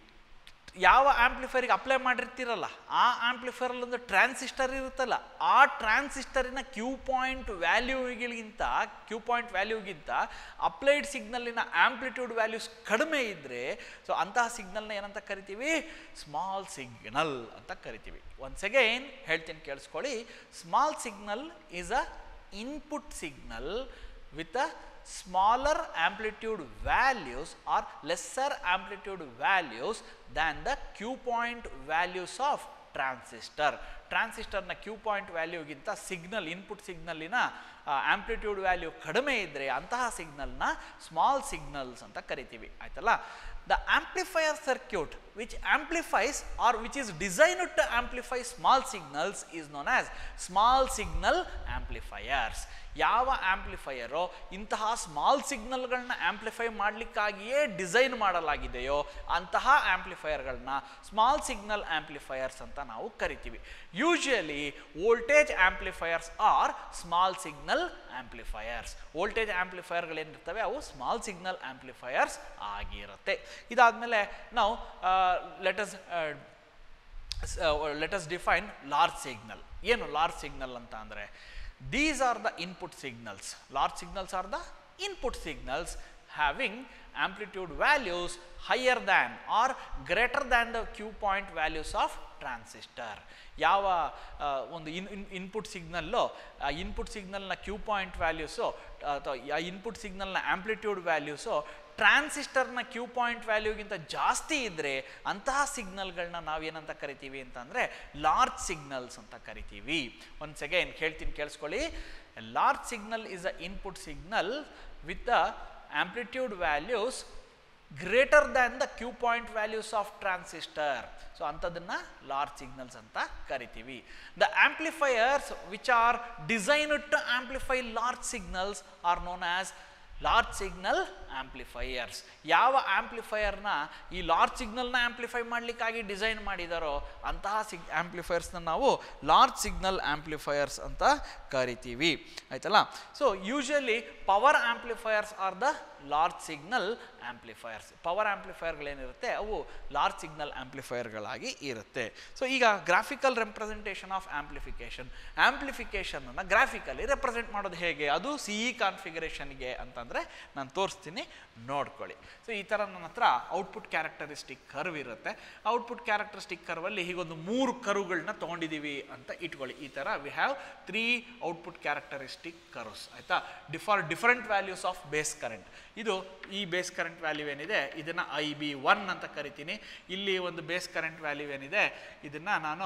ಯಾವ ಆ್ಯಂಪ್ಲಿಫೈರಿಗೆ ಅಪ್ಲೈ ಮಾಡಿರ್ತೀರಲ್ಲ ಆ ಆ್ಯಂಪ್ಲಿಫೈರಲ್ಲಿ ಒಂದು ಟ್ರಾನ್ಸಿಸ್ಟರ್ ಇರುತ್ತಲ್ಲ ಆ ಟ್ರಾನ್ಸಿಸ್ಟರಿನ ಕ್ಯೂ ಪಾಯಿಂಟ್ ವ್ಯಾಲ್ಯೂಗಿಗಿಂತ ಕ್ಯೂ ಪಾಯಿಂಟ್ ವ್ಯಾಲ್ಯೂಗಿಂತ ಅಪ್ಲೈಡ್ ಸಿಗ್ನಲ್ಲಿನ ಆ್ಯಂಪ್ಲಿಟ್ಯೂಡ್ ವ್ಯಾಲ್ಯೂಸ್ ಕಡಿಮೆ ಇದ್ದರೆ ಸೊ ಅಂತಹ ಸಿಗ್ನಲ್ನ ಏನಂತ ಕರಿತೀವಿ ಸ್ಮಾಲ್ ಸಿಗ್ನಲ್ ಅಂತ ಕರಿತೀವಿ ಒನ್ಸ್ ಅಗೈನ್ ಹೇಳ್ತೀನಿ ಕೇಳಿಸ್ಕೊಳ್ಳಿ small signal is a input signal with a smaller amplitude values or lesser amplitude values than the Q point values of transistor ಟ್ರಾನ್ಸಿಸ್ಟರ್ನ ಕ್ಯೂ ಪಾಯಿಂಟ್ ವ್ಯಾಲ್ಯೂಗಿಂತ ಸಿಗ್ನಲ್ ಇನ್ಪುಟ್ ಸಿಗ್ನಲ್ಲಿನ ಆಂಪ್ಲಿಟ್ಯೂಡ್ ವ್ಯಾಲ್ಯೂ ಕಡಿಮೆ ಇದ್ದರೆ ಅಂತಹ ಸಿಗ್ನಲ್ನ ಸ್ಮಾಲ್ ಸಿಗ್ನಲ್ಸ್ ಅಂತ ಕರಿತೀವಿ ಆಯ್ತಲ್ಲ the amplifier circuit which amplifies are which is designed to amplify small signals is known as small signal amplifiers ಯಾವ ಆಂಪ್ಲಿಫೈಯರೋ ಇಂತಹ ಸ್ಮಾಲ್ ಸಿಗ್ನಲ್ಗಳನ್ನ ಆಂಪ್ಲಿಫೈ ಮಾಡಲಿಕ್ಕಾಗಿಯೇ ಡಿಸೈನ್ ಮಾಡಲಾಗಿದೆಯೋ ಅಂತಹ ಆಂಪ್ಲಿಫೈಯರ್ಗಳನ್ನ ಸ್ಮಾಲ್ ಸಿಗ್ನಲ್ ಆಂಪ್ಲಿಫೈಯರ್ಸ್ ಅಂತ ನಾವು ಕರಿತೀವಿ usually voltage amplifiers are small signal amplifiers voltage ಆಂಪ್ಲಿಫೈಯರ್ಗಳೇನಿರ್ತವೆ ಅವು ಸ್ಮಾಲ್ ಸಿಗ್ನಲ್ ಆಂಪ್ಲಿಫೈಯರ್ಸ್ ಆಗಿರುತ್ತೆ ಇದಾದಮೇಲೆ ನಾವು let us let us define large signal ಏನು ಲಾರ್ಜ್ ಸಿಗ್ನಲ್ ಅಂತ ಅಂದರೆ these are the input signals large signals are the input signals having amplitude values higher than or greater than the Q point values of transistor ಯಾವ ಆ, ಒಂದು in input signal ಆ input ಸಿಗ್ನಲ್ನ Q point values ಅಥವಾ ಆ input ಸಿಗ್ನಲ್ನ amplitude values ಟ್ರಾನ್ಸಿಸ್ಟರ್ನ Q point ವ್ಯಾಲ್ಯೂಗಿಂತ ಜಾಸ್ತಿ ಇದ್ದರೆ ಅಂತಹ ಸಿಗ್ನಲ್ಗಳನ್ನ ನಾವೇನಂತ ಕರಿತೀವಿ ಅಂತಂದರೆ ಲಾರ್ಜ್ ಸಿಗ್ನಲ್ಸ್ ಅಂತ ಕರಿತೀವಿ ಒನ್ಸ್ ಅಗೈನ್ ಹೇಳ್ತೀನಿ ಕೇಳಿಸ್ಕೊಳ್ಳಿ large signal is a input signal with the amplitude values greater than the Q point values of transistor so ಅಂಥದನ್ನು ಲಾರ್ಜ್ ಸಿಗ್ನಲ್ಸ್ ಅಂತ ಕರಿತೀವಿ the amplifiers which are designed to amplify large signals are known as large signal amplifiers ಯಾವ ಆಂಪ್ಲಿಫೈಯರ್ನ ಈ large ಸಿಗ್ನಲ್ನ amplify ಮಾಡಲಿಕ್ಕಾಗಿ design ಮಾಡಿದಾರೋ ಅಂತಹ ಸಿಗ್ ಆಂಪ್ಲಿಫೈಯರ್ಸ್ನ ನಾವು ಲಾರ್ಜ್ ಸಿಗ್ನಲ್ ಆಂಪ್ಲಿಫೈಯರ್ಸ್ ಅಂತ ಕರಿತೀವಿ ಆಯ್ತಲ್ಲ so usually power amplifiers are the large signal amplifiers power ಆಂಪ್ಲಿಫೈಯರ್ಗಳೇನಿರುತ್ತೆ ಅವು ಲಾರ್ಜ್ ಸಿಗ್ನಲ್ ಆಂಪ್ಲಿಫೈಯರ್ಗಳಾಗಿ ಇರುತ್ತೆ ಸೊ ಈಗ ಗ್ರಾಫಿಕಲ್ ರೆಪ್ರೆಸೆಂಟೇಷನ್ ಆಫ್ ಆಂಪ್ಲಿಫಿಕೇಶನ್ ಆಂಪ್ಲಿಫಿಕೇಶನನ್ನು ಗ್ರಾಫಿಕಲಿ ರೆಪ್ರೆಸೆಂಟ್ ಮಾಡೋದು ಹೇಗೆ ಅದು ಸಿ ಇ ಕಾನ್ಫಿಗರೇಷನ್ಗೆ ಅಂತಂದರೆ ನಾನು ತೋರಿಸ್ತೀನಿ ನೋಡ್ಕೊಳ್ಳಿ ಸೊ ಈ ಥರ ನನ್ನ ಹತ್ರ ಔಟ್ಪುಟ್ ಕ್ಯಾರೆಕ್ಟರಿಸ್ಟಿಕ್ ಕರ್ವ್ ಇರುತ್ತೆ ಔಟ್ಪುಟ್ ಕ್ಯಾರೆಕ್ಟರಿಸ್ಟಿಕ್ ಕರ್ವಲ್ಲಿ ಹೀಗೊಂದು ಮೂರು ಕರುಗಳನ್ನ ತೊಗೊಂಡಿದ್ದೀವಿ ಅಂತ ಇಟ್ಕೊಳ್ಳಿ ಈ ಥರ we have three output characteristic curves ಆಯಿತಾ differ different values of base current ಇದು ಈ ಬೇಸ್ ಕರೆಂಟ್ ವ್ಯಾಲ್ಯೂ ಏನಿದೆ ಇದನ್ನು ಐ ಬಿ ಒನ್ ಅಂತ ಕರಿತೀನಿ ಇಲ್ಲಿ ಒಂದು ಬೇಸ್ ಕರೆಂಟ್ ವ್ಯಾಲ್ಯೂ ಏನಿದೆ ಇದನ್ನು ನಾನು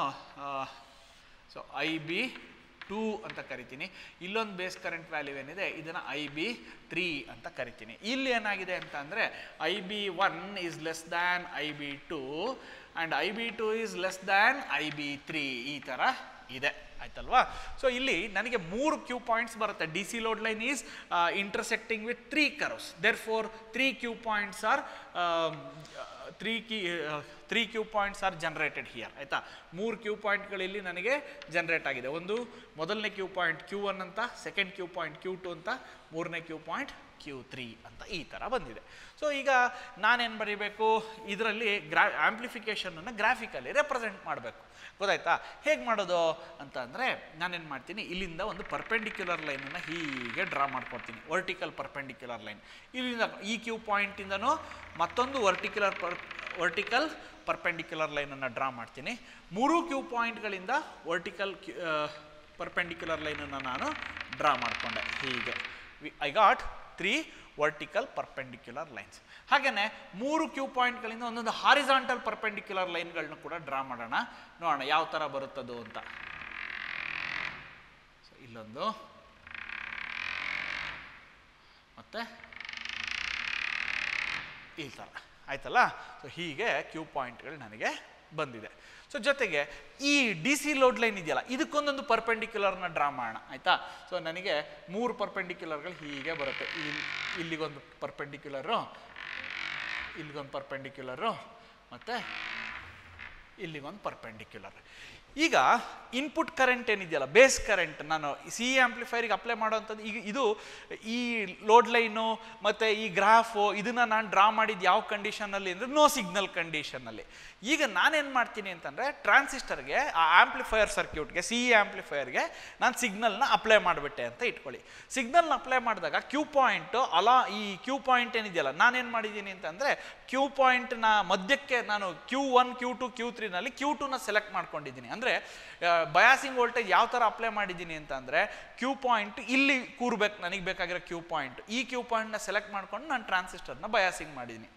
ಸೊ ಐ ಬಿ ಟೂ ಅಂತ ಕರಿತೀನಿ ಇಲ್ಲೊಂದು ಬೇಸ್ ಕರೆಂಟ್ ವ್ಯಾಲ್ಯೂ ಏನಿದೆ ಇದನ್ನು ಐ ಬಿ ತ್ರೀ ಅಂತ ಕರಿತೀನಿ ಇಲ್ಲಿ ಏನಾಗಿದೆ ಅಂತ ಅಂದರೆ I B one is less than I B two and I B two is less than I B three ಈ ಥರ ಇದೆ ಆಯ್ತಲ್ವಾ ಸೊ ಇಲ್ಲಿ ನನಗೆ ಮೂರು ಕ್ಯೂ ಪಾಯಿಂಟ್ಸ್ ಬರುತ್ತೆ D C load line is intersecting with three curves there four three Q points are three ಕಿ three Q points are generated here ಆಯಿತಾ ಮೂರು ಕ್ಯೂ ಪಾಯಿಂಟ್ಗಳಲ್ಲಿ ನನಗೆ ಜನರೇಟ್ ಆಗಿದೆ ಒಂದು ಮೊದಲನೇ ಕ್ಯೂ ಪಾಯಿಂಟ್ ಕ್ಯೂ ಒನ್ ಅಂತ second Q point Q two ಅಂತ ಮೂರನೇ ಕ್ಯೂ ಪಾಯಿಂಟ್ ಕ್ಯೂ ತ್ರೀ ಅಂತ ಈ ಥರ ಬಂದಿದೆ ಸೊ ಈಗ ನಾನೇನು ಬರೀಬೇಕು ಇದರಲ್ಲಿ ಗ್ರಾ ಆ್ಯಂಪ್ಲಿಫಿಕೇಷನನ್ನು ಗ್ರಾಫಿಕಲಿ ರೆಪ್ರೆಸೆಂಟ್ ಮಾಡಬೇಕು ಗೊತ್ತಾಯ್ತಾ ಹೇಗೆ ಮಾಡೋದು ಅಂತ ಅಂದರೆ ನಾನೇನು ಮಾಡ್ತೀನಿ ಇಲ್ಲಿಂದ ಒಂದು ಪರ್ಪೆಂಡಿಕ್ಯುಲರ್ ಲೈನನ್ನು ಹೀಗೆ ಡ್ರಾ ಮಾಡ್ಕೊಡ್ತೀನಿ ವರ್ಟಿಕಲ್ ಪರ್ಪೆಂಡಿಕ್ಯುಲರ್ ಲೈನ್ ಇಲ್ಲಿಂದ ಈ ಕ್ಯೂ ಪಾಯಿಂಟಿಂದನೂ ಮತ್ತೊಂದು ವರ್ಟಿಕ್ಯುಲರ್ ಪರ್ ವರ್ಟಿಕಲ್ ಪರ್ಪೆಂಡಿಕ್ಯುಲರ್ ಲೈನನ್ನು ಡ್ರಾ ಮಾಡ್ತೀನಿ ಮೂರು ಕ್ಯೂ ಪಾಯಿಂಟ್ಗಳಿಂದ ವರ್ಟಿಕಲ್ ಪರ್ಪೆಂಡಿಕ್ಯುಲರ್ ಲೈನನ್ನು ನಾನು ಡ್ರಾ ಮಾಡಿಕೊಂಡೆ ಹೀಗೆ I got three vertical perpendicular lines ಹಾಗೆಯೇ ಮೂರು ಕ್ಯೂ ಪಾಯಿಂಟ್ಗಳಿಂದ ಒಂದೊಂದು ಹಾರಿಜಾಂಟಲ್ ಪರ್ಪೆಂಡಿಕ್ಯುಲರ್ ಲೈನ್ಗಳನ್ನ ಕೂಡ ಡ್ರಾ ಮಾಡೋಣ ನೋಡೋಣ ಯಾವ ಥರ ಬರುತ್ತದು ಅಂತ ಸೊ ಇಲ್ಲೊಂದು ಮತ್ತೆ ಈ ಥರ ಆಯ್ತಲ್ಲ ಸೊ ಹೀಗೆ ಕ್ಯೂ ಪಾಯಿಂಟ್ಗಳು ನನಗೆ ಬಂದಿದೆ ಸೊ ಜೊತೆಗೆ ಈ ಡಿ ಸಿ ಲೋಡ್ ಲೈನ್ ಇದೆಯಲ್ಲ ಇದಕ್ಕೊಂದೊಂದು ಪರ್ಪೆಂಡಿಕ್ಯುಲರ್ನ ಡ್ರಾ ಮಾಡೋಣ ಆಯಿತಾ ಸೊ ನನಗೆ ಮೂರು ಪರ್ಪೆಂಡಿಕ್ಯುಲರ್ಗಳು ಹೀಗೆ ಬರುತ್ತೆ ಇಲ್ಲಿ ಇಲ್ಲಿಗೊಂದು ಪರ್ಪೆಂಡಿಕ್ಯುಲರು ಇಲ್ಲಿಗೊಂದು ಪರ್ಪೆಂಡಿಕ್ಯುಲರು ಮತ್ತು ಇಲ್ಲಿಗೊಂದು ಪರ್ಪೆಂಡಿಕ್ಯುಲರ್ ಈಗ ಇನ್ಪುಟ್ ಕರೆಂಟ್ ಏನಿದೆಯಲ್ಲ ಬೇಸ್ ಕರೆಂಟ್ ನಾನು ಸಿ ಆ್ಯಂಪ್ಲಿಫೈರಿಗೆ ಅಪ್ಲೈ ಮಾಡೋವಂಥದ್ದು ಈಗ ಇದು ಈ ಲೋಡ್ ಲೈನು ಮತ್ತು ಈ ಗ್ರಾಫು ಇದನ್ನು ನಾನು ಡ್ರಾ ಮಾಡಿದ್ದು ಯಾವ ಕಂಡೀಷನಲ್ಲಿ ಅಂದರೆ ನೋ ಸಿಗ್ನಲ್ ಕಂಡೀಷನಲ್ಲಿ ಈಗ ನಾನೇನು ಮಾಡ್ತೀನಿ ಅಂತಂದರೆ ಟ್ರಾನ್ಸಿಸ್ಟರ್ಗೆ ಆ ಆ್ಯಂಪ್ಲಿಫೈಯರ್ ಸರ್ಕ್ಯೂಟ್ಗೆ ಸಿ ಆ್ಯಂಪ್ಲಿಫೈಯರ್ಗೆ ನಾನು ಸಿಗ್ನಲ್ನ ಅಪ್ಲೈ ಮಾಡಿಬಿಟ್ಟೆ ಅಂತ ಇಟ್ಕೊಳ್ಳಿ ಸಿಗ್ನಲ್ನ ಅಪ್ಲೈ ಮಾಡಿದಾಗ ಕ್ಯೂ ಪಾಯಿಂಟು ಅಲಾ ಈ ಕ್ಯೂ ಪಾಯಿಂಟ್ ಏನಿದೆಯಲ್ಲ ನಾನೇನು ಮಾಡಿದ್ದೀನಿ ಅಂತಂದರೆ ಕ್ಯೂ ಪಾಯಿಂಟ್ನ ಮಧ್ಯಕ್ಕೆ ನಾನು Q one Q two Q ತ್ರೀನಲ್ಲಿ ಕ್ಯೂ ಟೂನ ಸೆಲೆಕ್ಟ್ ಮಾಡ್ಕೊಂಡಿದ್ದೀನಿ ಅಂದರೆ ಬಯಾಸಿಂಗ್ ವೋಲ್ಟೇಜ್ ಯಾವ ಥರ ಅಪ್ಲೈ ಮಾಡಿದ್ದೀನಿ ಅಂತಂದರೆ ಕ್ಯೂ ಪಾಯಿಂಟ್ ಇಲ್ಲಿ ಕೂರ್ಬೇಕು ನನಗೆ ಬೇಕಾಗಿರೋ ಕ್ಯೂ ಪಾಯಿಂಟ್ ಈ ಕ್ಯೂ ಪಾಯಿಂಟ್ನ ಸೆಲೆಕ್ಟ್ ಮಾಡ್ಕೊಂಡು ನಾನು ಟ್ರಾನ್ಸಿಸ್ಟರ್ನ ಬಯಾಸಿಂಗ್ ಮಾಡಿದ್ದೀನಿ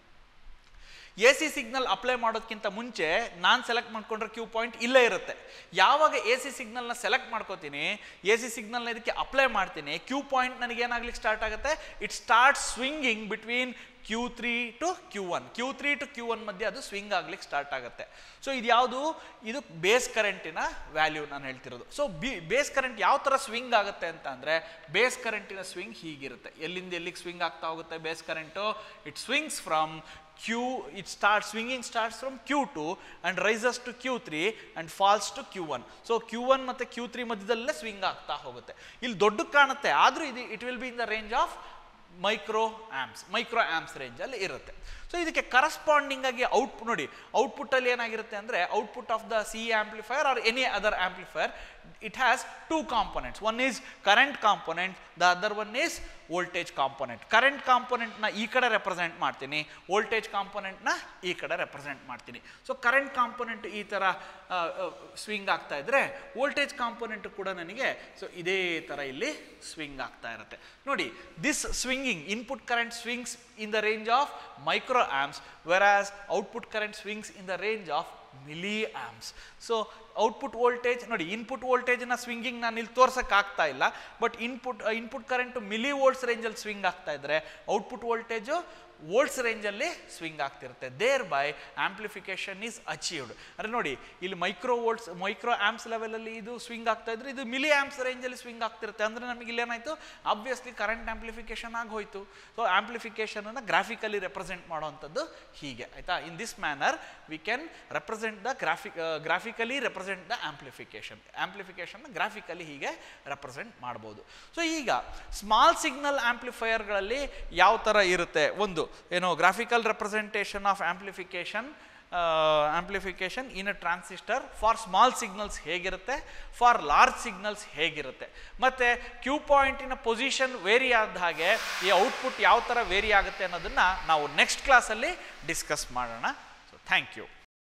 ಎ ಸಿ ಸಿಗ್ನಲ್ ಅಪ್ಲೈ ಮಾಡೋದಕ್ಕಿಂತ ಮುಂಚೆ ನಾನು ಸೆಲೆಕ್ಟ್ ಮಾಡ್ಕೊಂಡ್ರೆ ಕ್ಯೂ ಪಾಯಿಂಟ್ ಇಲ್ಲೇ ಇರುತ್ತೆ ಯಾವಾಗ ಎ ಸಿ ಸಿಗ್ನಲ್ನ ಸೆಲೆಕ್ಟ್ ಮಾಡ್ಕೋತೀನಿ ಎ ಸಿ ಸಿಗ್ನಲ್ನ ಇದಕ್ಕೆ ಅಪ್ಲೈ ಮಾಡ್ತೀನಿ ಕ್ಯೂ ಪಾಯಿಂಟ್ ನನಗೆ ಏನಾಗ್ಲಿಕ್ಕೆ ಸ್ಟಾರ್ಟ್ ಆಗುತ್ತೆ it start swinging between Q three two Q one Q three two Q one ಮಧ್ಯೆ ಅದು ಸ್ವಿಂಗ್ ಆಗ್ಲಿಕ್ಕೆ ಸ್ಟಾರ್ಟ್ ಆಗುತ್ತೆ ಸೊ ಇದು ಯಾವುದು ಇದು ಬೇಸ್ ಕರೆಂಟಿನ ವ್ಯಾಲ್ಯೂ ನಾನು ಹೇಳ್ತಿರೋದು ಸೊ ಬಿ ಬೇಸ್ ಕರೆಂಟ್ ಯಾವ ಥರ ಸ್ವಿಂಗ್ ಆಗುತ್ತೆ ಅಂತ ಅಂದರೆ ಬೇಸ್ ಕರೆಂಟಿನ ಸ್ವಿಂಗ್ ಹೀಗಿರುತ್ತೆ ಎಲ್ಲಿಂದ ಎಲ್ಲಿಗೆ ಸ್ವಿಂಗ್ ಆಗ್ತಾ ಹೋಗುತ್ತೆ base current it swings from Q, it starts swinging starts from Q2 and rises to Q3 and falls to Q1. So Q1 ಮತ್ತು Q3 ಮಧ್ಯದಲ್ಲೇ ಸ್ವಿಂಗ್ ಆಗ್ತಾ ಹೋಗುತ್ತೆ ಇಲ್ಲಿ ದೊಡ್ಡ ಕಾಣುತ್ತೆ ಆದರೂ ಇದು it will be in the range of microamps microamps ರೇಂಜಲ್ಲಿ ಇರುತ್ತೆ ಸೊ ಇದಕ್ಕೆ ಕರಸ್ಪಾಂಡಿಂಗ್ ಆಗಿ ಔಟ್ ನೋಡಿ ಔಟ್ಪುಟ್ಟಲ್ಲಿ ಏನಾಗಿರುತ್ತೆ ಅಂದರೆ output of the C amplifier or any other amplifier it has two components one is current component the other one is voltage component current ಕಾಂಪೊನೆಂಟ್ನ ಈ ಕಡೆ ರೆಪ್ರೆಸೆಂಟ್ ಮಾಡ್ತೀನಿ ವೋಲ್ಟೇಜ್ ಕಾಂಪೊನೆಂಟ್ನ ಈ ಕಡೆ ರೆಪ್ರೆಸೆಂಟ್ ಮಾಡ್ತೀನಿ ಸೊ ಕರೆಂಟ್ ಕಾಂಪೊನೆಂಟ್ ಈ ಥರ ಸ್ವಿಂಗ್ ಆಗ್ತಾ ಇದ್ರೆ ವೋಲ್ಟೇಜ್ ಕಾಂಪೊನೆಂಟ್ ಕೂಡ ನನಗೆ ಸೊ ಇದೇ ಥರ ಇಲ್ಲಿ ಸ್ವಿಂಗ್ ಆಗ್ತಾ ಇರುತ್ತೆ ನೋಡಿ this swinging input current swings in the range of microamps versus output current swings in the range of milliamps so output voltage ನೋಡಿ ಇನ್ಪುಟ್ ವೋಲ್ಟೇಜ್ನ ಸ್ವಿಂಗಿಂಗ್ ನಾನು ಇಲ್ಲಿ ತೋರ್ಸಕ್ಕೆ ಆಗ್ತಾ ಇಲ್ಲ but input input current millivolts ರೇಂಜಲ್ಲಿ swing ಆಗ್ತಾ ಇದ್ರೆ ಔಟ್ಪುಟ್ ವೋಲ್ಟೇಜು ವೋಲ್ಟ್ಸ್ ರೇಂಜಲ್ಲಿ ಸ್ವಿಂಗ್ ಆಗ್ತಿರುತ್ತೆ thereby amplification is achieved ಅಂದರೆ ನೋಡಿ ಇಲ್ಲಿ ಮೈಕ್ರೋ ವೋಲ್ಟ್ಸ್ ಮೈಕ್ರೋ ಆ್ಯಮ್ಸ್ ಲೆವೆಲಲ್ಲಿ ಇದು ಸ್ವಿಂಗ್ ಆಗ್ತಾ ಇದ್ರೆ ಇದು ಮಿಲಿ ಆ್ಯಮ್ಸ್ ರೇಂಜಲ್ಲಿ ಸ್ವಿಂಗ್ ಆಗ್ತಿರುತ್ತೆ ಅಂದರೆ ನಮಗೆ ಇಲ್ಲೇನಾಯಿತು ಆಬ್ವಿಯಸ್ಲಿ ಕರೆಂಟ್ ಆಂಪ್ಲಿಫಿಕೇಶನ್ ಆಗಿ ಹೋಯಿತು ಸೊ ಆಂಪ್ಲಿಫಿಕೇಶನನ್ನು ಗ್ರಾಫಿಕಲಿ ರೆಪ್ರೆಸೆಂಟ್ ಮಾಡುವಂಥದ್ದು ಹೀಗೆ ಆಯಿತಾ in this manner we can represent the graphic graphically represent the amplification amplification graphically ಹೀಗೆ ರೆಪ್ರೆಸೆಂಟ್ ಮಾಡ್ಬೋದು ಸೊ ಈಗ ಸ್ಮಾಲ್ ಸಿಗ್ನಲ್ ಆಂಪ್ಲಿಫೈಯರ್ಗಳಲ್ಲಿ ಯಾವ ಥರ ಇರುತ್ತೆ ಒಂದು ಏನು graphical representation of amplification amplification in a transistor for small signals ಹೇಗಿರುತ್ತೆ ಫಾರ್ ಲಾರ್ಜ್ ಸಿಗ್ನಲ್ಸ್ ಹೇಗಿರುತ್ತೆ ಮತ್ತು ಕ್ಯೂ ಪಾಯಿಂಟಿನ ಪೊಸಿಷನ್ ವೇರಿ ಆದ ಹಾಗೆ ಈ ಔಟ್ಪುಟ್ ಯಾವ ಥರ ವೇರಿ ಆಗುತ್ತೆ ಅನ್ನೋದನ್ನು ನಾವು ನೆಕ್ಸ್ಟ್ ಕ್ಲಾಸಲ್ಲಿ ಡಿಸ್ಕಸ್ ಮಾಡೋಣ ಸೊ ಥ್ಯಾಂಕ್ ಯು